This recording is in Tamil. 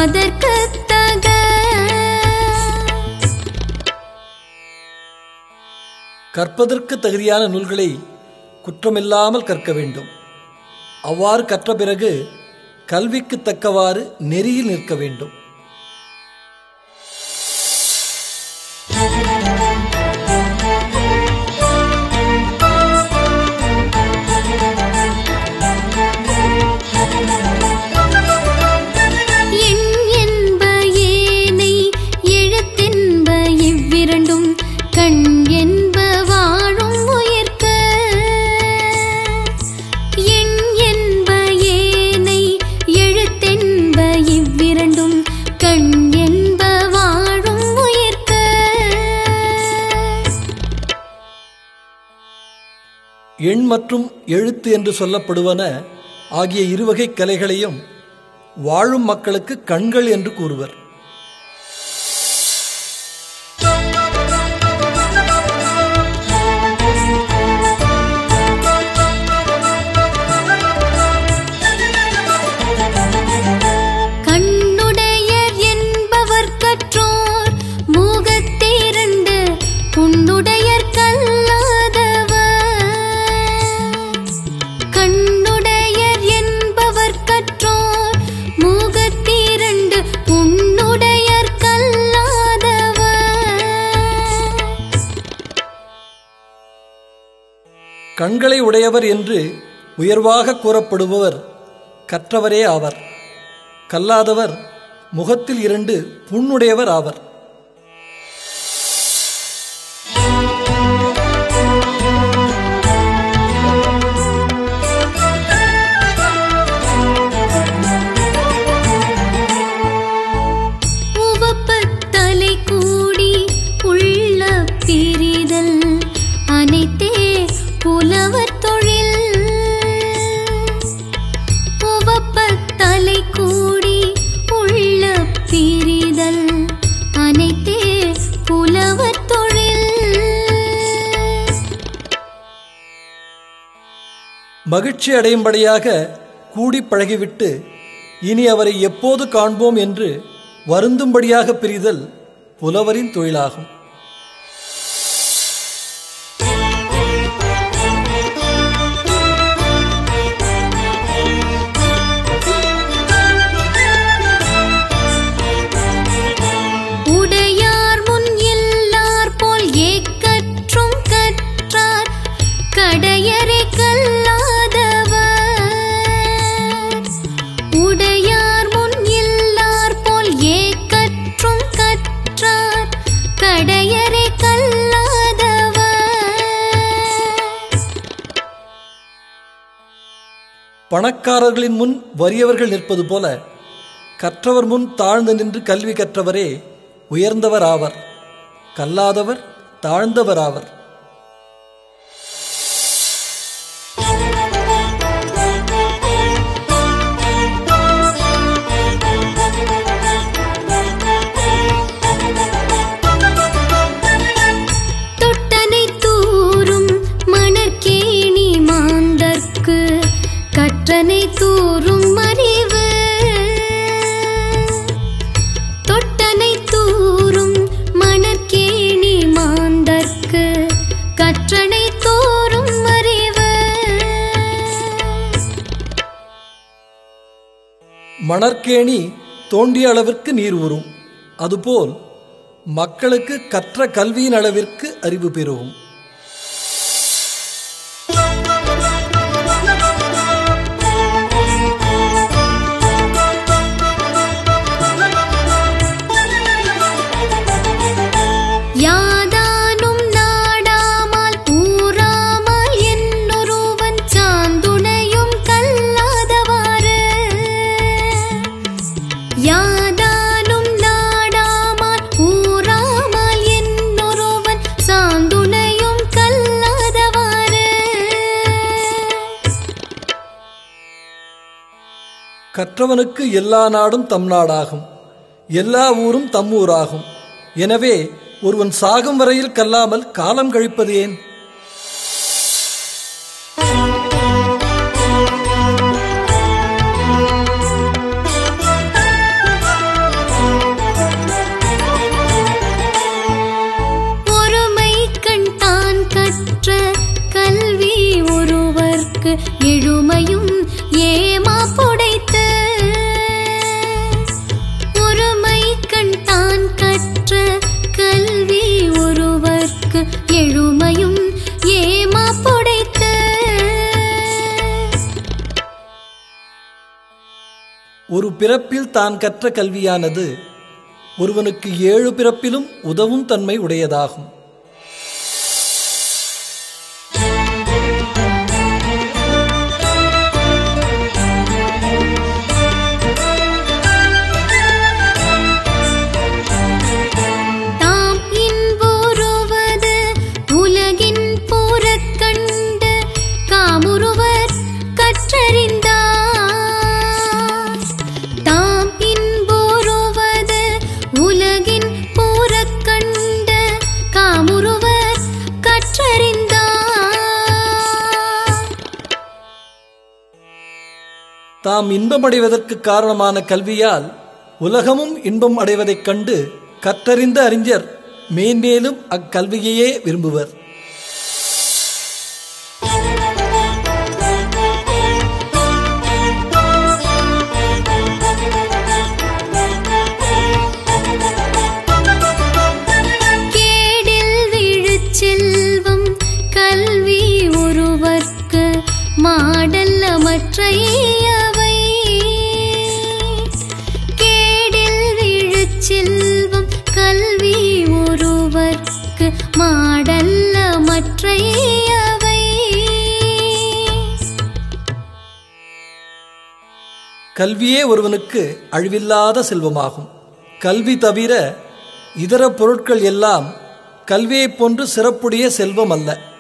அதற்கு தக கற்பதற்கு தகுதியான நூல்களை குற்றமில்லாமல் கற்க வேண்டும் அவ்வாறு கற்ற பிறகு கல்விக்கு தக்கவாறு நெறியில் நிற்க வேண்டும் எண் என்ப ஏனை எழுத்தென்ப இவ்விரண்டும் கண் என்ப வாழும் உயிர்க்க எண் என்ப ஏனை எழுத்தென்ப இவ்விரண்டும் கண் என்ப வாழும் உயிர்க்க எண் மற்றும் எழுத்து என்று சொல்லப்படுவன ஆகிய இருவகை கலைகளையும் வாழும் மக்களுக்கு கண்கள் என்று கூறுவர் கண்ணுடையர் என்பவர் கற்றோர் மூகத்திரண்டு புண்ணுடையர் கல்லாதவர் கண்ணுடையர் என்பவர் கற்றோர் மூகத்திரண்டு புண்ணுடையர் கல்லாதவர் கண்களை உடையவர் என்று உயர்வாக கூறப்படுபவர் கற்றவரே ஆவர் கல்லாதவர் முகத்தில் இரண்டு புண்ணுடையவர் ஆவர் உவப்பத்தலை கூடி உள்ள பிரிதல் அனைத்தே புலவர் தொழில் உவப்பத்தலை கூடி உள்ள பிரிதல் அனைத்தே புலவர் தொழில் மகிழ்ச்சி அடையும்படியாக கூடி பழகிவிட்டு இனி அவரை எப்போது காண்போம் என்று வருந்தும்படியாக பிரிதல் புலவரின் தொழிலாகும் உடையார் முன் எல்லார் போல் ஏக்கற்றும் கற்றார் கடையரை கல்லாதவர் உடையார் முன் எல்லார் போல் ஏக்கற்றும் கற்றார் கடையரை கல்லாதவர் பணக்காரர்களின் முன் வறியவர்கள் நிற்பது போல கற்றவர் முன் தாழ்ந்து நின்று கல்வி கற்றவரே உயர்ந்தவர் ஆவர் கல்லாதவர் தாழ்ந்தவர் ஆவர் தொட்டனை தூரும் மணற்கேணி மாந்தர்க்கு கற்றனை தூரும் அறிவு தொட்டனை தூரும் மணற்கேணி மாந்தர்க்கு கற்றனை தூரும் அறிவு மணற்கேணி தோண்டிய அளவிற்கு நீர் ஊறும் அதுபோல் மக்களுக்கு கற்ற கல்வியின் அளவிற்கு அறிவு பெறும் யாதானும் நாடாமல் ஊராமல் என்னொருவன் சாந்துணையும் கல்லாதவாறு யாதானும் நாடாமல் ஊராமல் என்னொருவன் சாந்துணையும் கல்லாதவாறு கற்றவனுக்கு எல்லா நாடும் தம் நாடாகும் எல்லா ஊரும் தம் ஊராகும் எனவே ஒருவன் சாகும் வரையில் கல்லாமல் காலம் கழிப்பது ஏன் எழுமையும் ஏமா புடைத்து ஒருமை கண் தான் கற்ற கல்வி ஒருவர்க்கு எழுமையும் ஏமா புடைத்து ஒரு பிறப்பில் தான் கற்ற கல்வியானது ஒருவனுக்கு ஏழு பிறப்பிலும் உதவும் தன்மை உடையதாகும் தாம் இன்புறுவது உலகின் புறக்கண்டு காமுறுவர் கற்றறிந்தார் தாம் இன்புறுவது உலகின் புறக்கண்டு காமுறுவர் கற்றறிந்தார் தாம் இன்பமடைவதற்கு காரணமான கல்வியால் உலகமும் இன்பம் அடைவதைக் கண்டு கற்றறிந்த அறிஞர் மேன்மேலும் அக்கல்வியையே விரும்புவர் கேடில் விழுச் செல்வம் கல்வி ஒருவர்க்கு மாடல்ல மற்றையவை கேடில் விழுச் செல்வம் கல்வி ஒருவர்க்கு மாடல்ல மற்றையவை கல்வியே ஒருவனுக்கு அழிவில்லாத செல்வமாகும் கல்வி தவிர இதர பொருட்கள் எல்லாம் கல்வியைப் போன்று சிறப்புடைய செல்வம் அல்ல